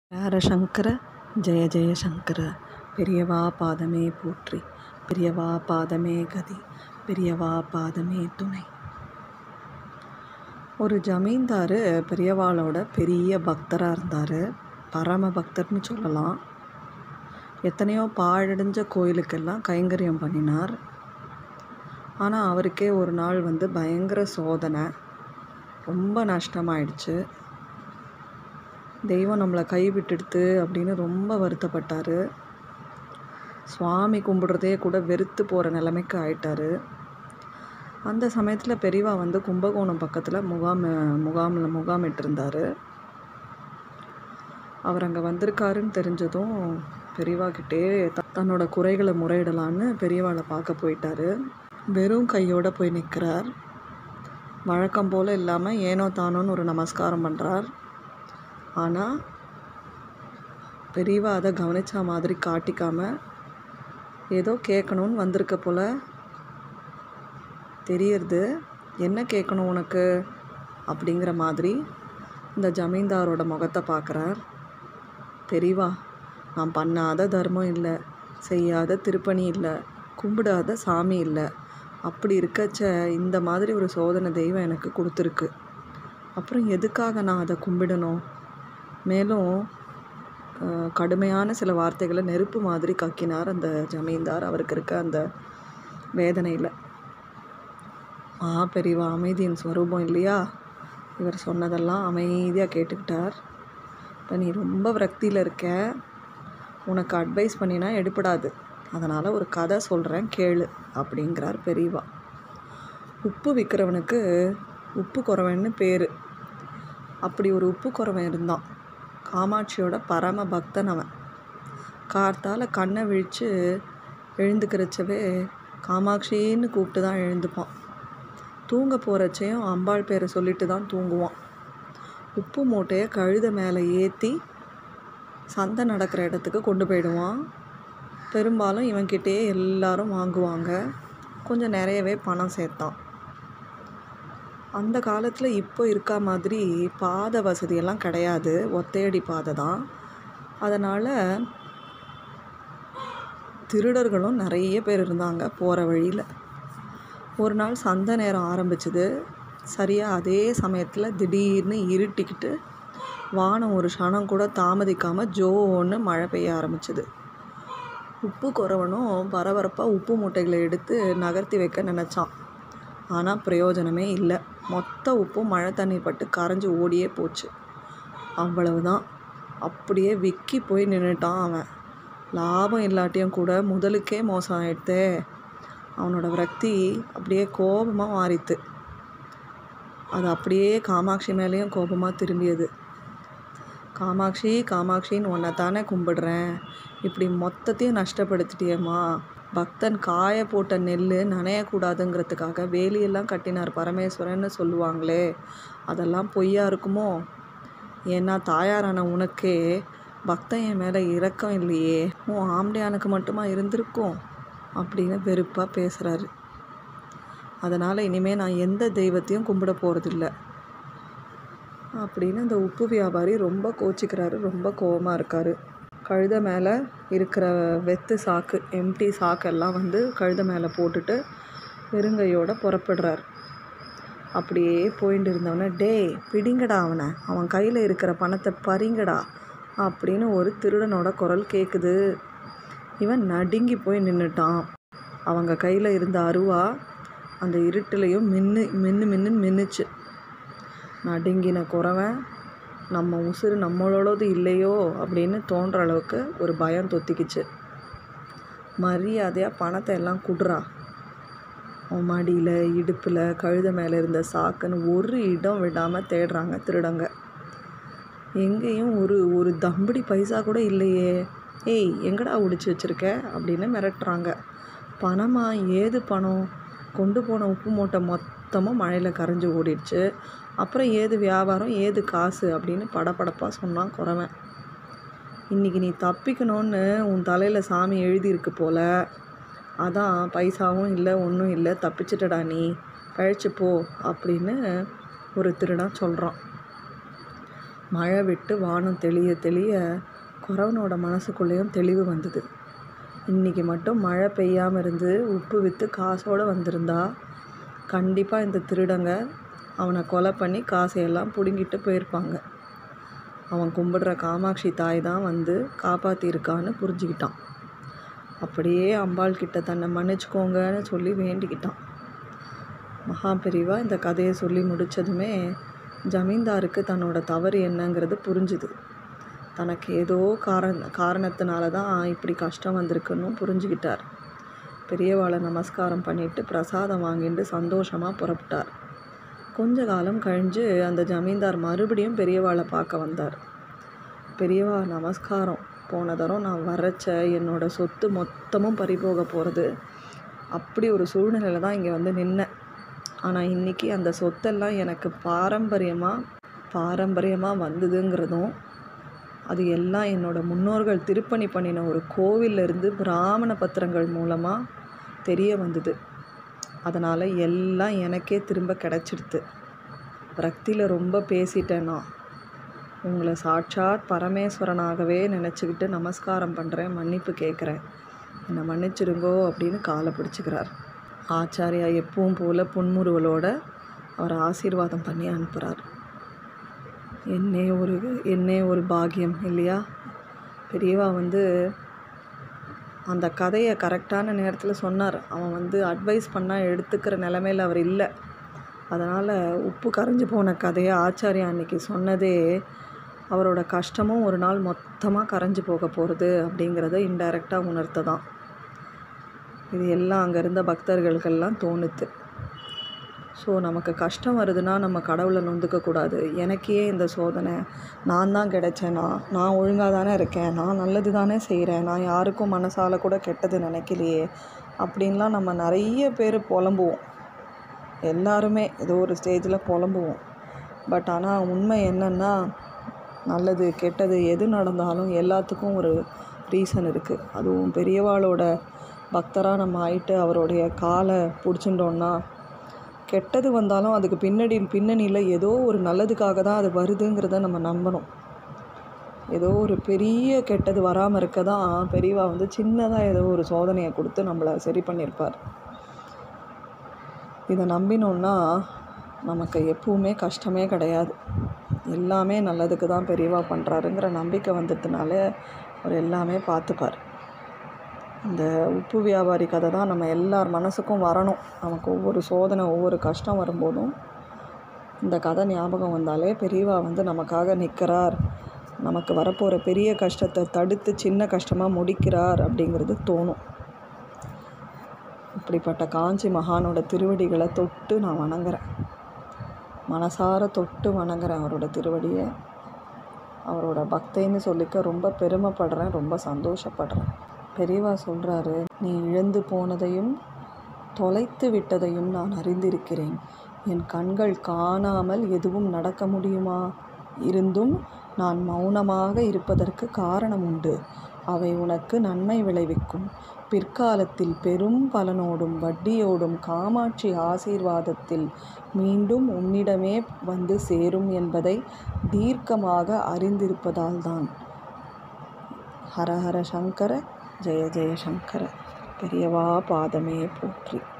ஹர சங்கர ஜெய ஜெய சங்கர பெரியவா பாதமே போற்றி பெரியவா பாதமே கதி பெரியவா பாதமே துணை ஒரு ஜமீன்தார் பெரியவாளோட பெரிய பக்தராக இருந்தார் பரம பக்தர்னு சொல்லலாம் எத்தனையோ பாழடைஞ்ச கோயிலுக்கெல்லாம் கைங்கரியம் பண்ணினார் ஆனால் அவருக்கே ஒரு நாள் வந்து பயங்கர சோதனை ரொம்ப நஷ்டமாயிடுச்சு தெய்வம் நம்மளை கைவிட்டுடுத்து அப்படின்னு ரொம்ப வருத்தப்பட்டார் சுவாமி கும்பிடுறதே கூட வெறுத்து போகிற நிலைமைக்கு ஆயிட்டார் அந்த சமயத்தில் பெரியவா வந்து கும்பகோணம் பக்கத்தில் முகாம் முகாமில் முகாமிட்டிருந்தார் அவர் அங்கே வந்திருக்காருன்னு தெரிஞ்சதும் பெரியவா கிட்டே த தன்னோட குறைகளை முறையிடலான்னு பெரியவாளை பார்க்க போயிட்டாரு வெறும் கையோட போய் நிற்கிறார் வழக்கம் போல் இல்லாமல் ஏனோ தானோன்னு ஒரு நமஸ்காரம் பண்ணுறார் ஆனால் பெரியவா அதை கவனித்த மாதிரி காட்டிக்காம ஏதோ கேட்கணுன்னு வந்திருக்க போல் தெரியறது என்ன கேட்கணும் உனக்கு அப்படிங்கிற மாதிரி இந்த ஜமீன்தாரோட முகத்தை பார்க்குறார் பெரியவா நான் பண்ணாத தர்மம் இல்லை செய்யாத திருப்பணி இல்லை கும்பிடாத சாமி இல்லை அப்படி இருக்கச்ச இந்த மாதிரி ஒரு சோதனை தெய்வம் எனக்கு கொடுத்துருக்கு அப்புறம் எதுக்காக நான் அதை கும்பிடணும் மேலும் கடுமையான சில வார்த்தைகளை நெருப்பு மாதிரி கக்கினார் அந்த ஜமீன்தார் அவருக்கு இருக்க அந்த வேதனையில் ஆ பெரியவா அமைதியின் ஸ்வரூபம் இல்லையா இவர் சொன்னதெல்லாம் அமைதியாக கேட்டுக்கிட்டார் இப்போ நீ ரொம்ப விரக்தியில் இருக்க உனக்கு அட்வைஸ் பண்ணினா எடுப்படாது அதனால் ஒரு கதை சொல்கிறேன் கேளு அப்படிங்கிறார் பெரியவா உப்பு விற்கிறவனுக்கு உப்பு குறவன்னு பேர் அப்படி ஒரு உப்பு குறவன் இருந்தான் காமாட்சியோட பரம பக்தன் அவன் கார்த்தால் கண்ணை விழித்து எழுந்துக்கிறச்சவே காமாட்சின்னு கூப்பிட்டு தான் எழுந்துப்பான் தூங்க போகிறச்சையும் அம்பாள் பேரை சொல்லிட்டு தான் தூங்குவான் உப்பு மூட்டையை கழுத மேலே ஏற்றி சந்தை நடக்கிற இடத்துக்கு கொண்டு போயிடுவான் பெரும்பாலும் இவன்கிட்டயே எல்லாரும் வாங்குவாங்க கொஞ்சம் நிறையவே பணம் சேர்த்தான் அந்த காலத்தில் இப்போ இருக்கா மாதிரி பாதை வசதியெல்லாம் கிடையாது ஒத்தையடி பாதை தான் அதனால் திருடர்களும் நிறைய பேர் இருந்தாங்க போகிற வழியில் ஒரு நாள் சந்தை நேரம் ஆரம்பிச்சது சரியாக அதே சமயத்தில் திடீர்னு இருட்டிக்கிட்டு வானம் ஒரு க்ஷணம் கூட தாமதிக்காமல் ஜோன்னு மழை பெய்ய ஆரம்பிச்சது உப்பு குறவனும் பரபரப்பாக உப்பு மூட்டைகளை எடுத்து நகர்த்தி வைக்க நினச்சான் ஆனால் பிரயோஜனமே இல்லை மொத்த உப்பும் மழை தண்ணீர் பட்டு கரைஞ்சி ஓடியே போச்சு அவ்வளவுதான் அப்படியே விக்கி போய் நின்றுட்டான் அவன் லாபம் இல்லாட்டியும் கூட முதலுக்கே மோசம் ஆயிடுத்தே அவனோட விரக்தி அப்படியே கோபமாக மாறித்து அது அப்படியே காமாட்சி மேலேயும் கோபமாக திரும்பியது காமாட்சி காமாட்சின்னு உன்னை தானே கும்பிடுறேன் இப்படி மொத்தத்தையும் நஷ்டப்படுத்திட்டியம்மா பக்தன் காய போட்ட நெல் நனையக்கூடாதுங்கிறதுக்காக வேலியெல்லாம் கட்டினார் பரமேஸ்வரன்னு சொல்லுவாங்களே அதெல்லாம் பொய்யா இருக்குமோ ஏன்னா தாயாரான உனக்கே பக்தன் என் மேலே இரக்கம் இல்லையே உன் ஆம்படியானுக்கு மட்டுமா இருந்திருக்கும் அப்படின்னு வெறுப்பாக பேசுகிறாரு அதனால் இனிமேல் நான் எந்த தெய்வத்தையும் கும்பிட போகிறதில்ல அப்படின்னு இந்த உப்பு வியாபாரி ரொம்ப கோச்சிக்கிறாரு ரொம்ப கோபமாக இருக்கார் கழுத மேலே இருக்கிற வெத்து சாக்கு எம்டி சாக்கெல்லாம் வந்து கழுத மேலே போட்டுட்டு வெறுங்கையோட புறப்படுறார் அப்படியே போயிட்டு இருந்தவனை டே பிடிங்கடா அவனை அவன் கையில் இருக்கிற பணத்தை பறிங்கடா அப்படின்னு ஒரு திருடனோட குரல் கேட்குது இவன் நடுங்கி போய் நின்றுட்டான் அவங்க கையில் இருந்த அருவா அந்த இருட்டுலையும் மின்னு மின்னு மின்னு மின்னுச்சு நடுங்கின குறவன் நம்ம உசுறு நம்மளோடது இல்லையோ அப்படின்னு தோன்ற அளவுக்கு ஒரு பயம் தொத்திக்கிச்சு மரியாதையாக பணத்தை எல்லாம் குடுறா அவன் மடியில் இடுப்பில் கழுத மேலே இருந்த சாக்குன்னு ஒரு இடம் விடாமல் தேடுறாங்க திருடங்க எங்கேயும் ஒரு ஒரு தம்படி பைசா கூட இல்லையே ஏய் எங்கடா ஒடிச்சு வச்சுருக்க அப்படின்னு மிரட்டுறாங்க பணமா ஏது பணம் கொண்டு போன உப்பு மூட்டை மொத்தமும் மழையில் கரைஞ்சி ஓடிடுச்சு அப்புறம் ஏது வியாபாரம் ஏது காசு அப்படின்னு படப்படப்பாக சொன்னான் குறவன் இன்றைக்கி நீ தப்பிக்கணும்னு உன் தலையில் சாமி எழுதியிருக்கு போல் அதான் பைசாவும் இல்லை ஒன்றும் இல்லை தப்பிச்சிட்டடா நீ கழிச்சு போ அப்படின்னு ஒரு திருடன் சொல்கிறான் மழை விட்டு வானம் தெளிய தெளிய குறவனோட மனசுக்குள்ளேயும் தெளிவு வந்தது இன்றைக்கி மட்டும் மழை பெய்யாமல் இருந்து உப்பு விற்று காசோடு வந்திருந்தா கண்டிப்பாக இந்த திருடங்க அவனை கொலை பண்ணி காசையெல்லாம் பிடுங்கிட்டு போயிருப்பாங்க அவன் கும்பிடுற காமாட்சி தாய் தான் வந்து காப்பாற்றிருக்கான்னு புரிஞ்சுக்கிட்டான் அப்படியே அம்பாள் கிட்ட தன்னை மன்னிச்சுக்கோங்கன்னு சொல்லி வேண்டிக்கிட்டான் மகா பெரிவா இந்த கதையை சொல்லி முடித்ததுமே ஜமீன்தாருக்கு தன்னோட தவறு என்னங்கிறது புரிஞ்சுது தனக்கு ஏதோ காரண காரணத்தினால தான் இப்படி கஷ்டம் வந்திருக்குன்னு புரிஞ்சுக்கிட்டார் பெரியவாளை நமஸ்காரம் பண்ணிட்டு பிரசாதம் வாங்கிட்டு சந்தோஷமாக புறப்பட்டார் கொஞ்ச காலம் கழிஞ்சு அந்த ஜமீன்தார் மறுபடியும் பெரியவாளை பார்க்க வந்தார் பெரியவா நமஸ்காரம் போன தரம் நான் வரைச்ச என்னோட சொத்து மொத்தமும் பறிபோக போகிறது அப்படி ஒரு சூழ்நிலையில் தான் இங்கே வந்து நின்னேன் ஆனால் இன்றைக்கி அந்த சொத்தெல்லாம் எனக்கு பாரம்பரியமாக பாரம்பரியமாக வந்ததுங்கிறதும் அது எல்லாம் என்னோடய முன்னோர்கள் திருப்பணி பண்ணின ஒரு கோவிலிருந்து பிராமண பத்திரங்கள் மூலமாக தெரிய வந்தது அதனால் எல்லாம் எனக்கே திரும்ப கிடச்சிடுது பக்தியில் ரொம்ப பேசிட்டேன் நான் உங்களை சாட்சாத் பரமேஸ்வரனாகவே நினச்சிக்கிட்டு நமஸ்காரம் பண்ணுறேன் மன்னிப்பு கேட்குறேன் என்னை மன்னிச்சிடுங்கோ அப்படின்னு காலை பிடிச்சிக்கிறார் ஆச்சாரியா எப்பவும் போல் புன்முறுவலோட அவர் ஆசீர்வாதம் பண்ணி அனுப்புகிறார் என்னே ஒரு என்னே ஒரு பாக்கியம் இல்லையா பெரியவா வந்து அந்த கதையை கரெக்டான நேரத்தில் சொன்னார் அவன் வந்து அட்வைஸ் பண்ணால் எடுத்துக்கிற நிலமையில் அவர் இல்லை அதனால் உப்பு கரைஞ்சி போன கதையை ஆச்சாரியா அன்னைக்கு சொன்னதே அவரோட கஷ்டமும் ஒரு நாள் மொத்தமாக கரைஞ்சி போக போகிறது அப்படிங்கிறத இன்டைரக்டாக உணர்த்த தான் இது எல்லாம் அங்கே இருந்த பக்தர்களுக்கெல்லாம் தோணுது ஸோ நமக்கு கஷ்டம் வருதுன்னா நம்ம கடவுளை நொந்துக்கக்கூடாது எனக்கே இந்த சோதனை நான் தான் கிடைச்சேனா நான் ஒழுங்காக தானே இருக்கேன் நான் நல்லது தானே செய்கிறேன் நான் யாருக்கும் மனசால் கூட கெட்டது நினைக்கலையே அப்படின்லாம் நம்ம நிறைய பேர் புலம்புவோம் எல்லாருமே ஏதோ ஒரு ஸ்டேஜில் புலம்புவோம் பட் ஆனால் உண்மை என்னென்னா நல்லது கெட்டது எது நடந்தாலும் எல்லாத்துக்கும் ஒரு ரீசன் இருக்குது அதுவும் பெரியவாளோட பக்தராக நம்ம ஆயிட்டு அவருடைய காலை பிடிச்சிட்டோன்னா கெட்டது வந்தாலும் அதுக்கு பின்னாடி பின்னணியில் ஏதோ ஒரு நல்லதுக்காக தான் அது வருதுங்கிறத நம்ம நம்பணும் ஏதோ ஒரு பெரிய கெட்டது வராமல் இருக்க தான் பெரியவா வந்து சின்னதாக ஏதோ ஒரு சோதனையை கொடுத்து நம்மளை சரி பண்ணியிருப்பார் இதை நம்பினோன்னா நமக்கு எப்பவுமே கஷ்டமே கிடையாது எல்லாமே நல்லதுக்கு தான் பெரியவா பண்ணுறாருங்கிற நம்பிக்கை வந்ததுனால அவர் எல்லாமே பார்த்துப்பார் இந்த உப்பு வியாபாரி கதை தான் நம்ம எல்லார் மனசுக்கும் வரணும் நமக்கு ஒவ்வொரு சோதனை ஒவ்வொரு கஷ்டம் வரும்போதும் இந்த கதை ஞாபகம் வந்தாலே பெரியவா வந்து நமக்காக நிற்கிறார் நமக்கு வரப்போகிற பெரிய கஷ்டத்தை தடுத்து சின்ன கஷ்டமாக முடிக்கிறார் அப்படிங்கிறது தோணும் இப்படிப்பட்ட காஞ்சி மகானோட திருவடிகளை தொட்டு நான் வணங்குறேன் மனசார தொட்டு வணங்குறேன் அவரோட திருவடியை அவரோட பக்தைன்னு சொல்லிக்க ரொம்ப பெருமைப்படுறேன் ரொம்ப சந்தோஷப்படுறேன் பெரியவா சொல்கிறாரு நீ இழந்து போனதையும் தொலைத்து விட்டதையும் நான் அறிந்திருக்கிறேன் என் கண்கள் காணாமல் எதுவும் நடக்க முடியுமா இருந்தும் நான் மௌனமாக இருப்பதற்கு காரணம் உண்டு அவை உனக்கு நன்மை விளைவிக்கும் பிற்காலத்தில் பெரும் பலனோடும் வட்டியோடும் காமாட்சி ஆசீர்வாதத்தில் மீண்டும் உன்னிடமே வந்து சேரும் என்பதை தீர்க்கமாக அறிந்திருப்பதால்தான் ஹரஹர சங்கர ஜெய ஜெய சங்கர பெரியவா பாதமே போற்றி